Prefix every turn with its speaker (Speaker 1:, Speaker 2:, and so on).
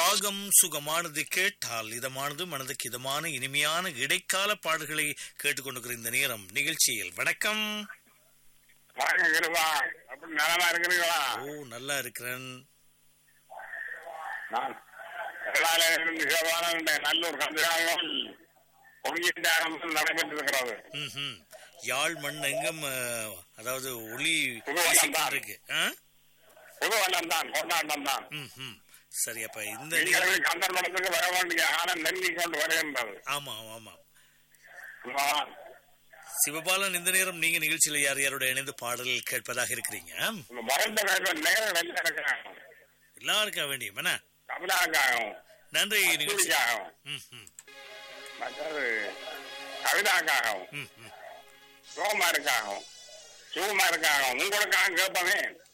Speaker 1: ராகம் சுகமானது கேட்டால் இதமானது மனதுக்கு இதமான இனிமையான இடைக்கால பாடல்களை கேட்டுக்கொண்டிருக்கிற இந்த நேரம் நிகழ்ச்சியில் வணக்கம்
Speaker 2: வணக்கம் கிருபா அப்படி நலமா இருக்கிறீங்களா
Speaker 1: ஓ நல்லா இருக்கிறேன்
Speaker 2: நான் இருந்து சிவபானந்த நல்லூர் கந்தராகம் பொங்கிட்டாரம் நடைபெற்று இருக்கிறது
Speaker 1: ம்ஹும். யாழ் மண் எங்கும் அஹ், அதாவது ஒளி
Speaker 2: புது வண்ணம்
Speaker 1: இருக்கு ஆ?
Speaker 2: புது வண்ணம் தான் கொண்டாட்டம் தான்
Speaker 1: ம்ஹும். சரி அப்ப இந்த நேரம்
Speaker 2: நீங்கள் கந்தர் மடத்துக்கு வர வேண்டிய காலம் நெருங்கி கொண்டு வருகின்றது
Speaker 1: ஆமா ஆமா
Speaker 2: ஆ,
Speaker 1: சிவபாலன் இந்த நேரம் நீங்க நிகழ்ச்சியில யார் யாரோட இணைந்து பாடல் கேட்பதாக இருக்கிறீங்க
Speaker 2: இந்த மறந்த நேரம் நேரம் எல்லாம் இருக்கிறாங்க
Speaker 1: எல்லாருக்கா வேண்டியும் என்ன
Speaker 2: கவிதாக்காகவும்
Speaker 1: நன்றி நிகழ்ச்சி
Speaker 2: சூரிக்காகவும்
Speaker 1: ம்ஹும்.
Speaker 2: மற்றது கவிதாக்காகவும்
Speaker 1: ம்ஹும்.
Speaker 2: சோமாருக்காகவும் சுகுமாருக்காகவும் உங்களுக்காக கேட்பவே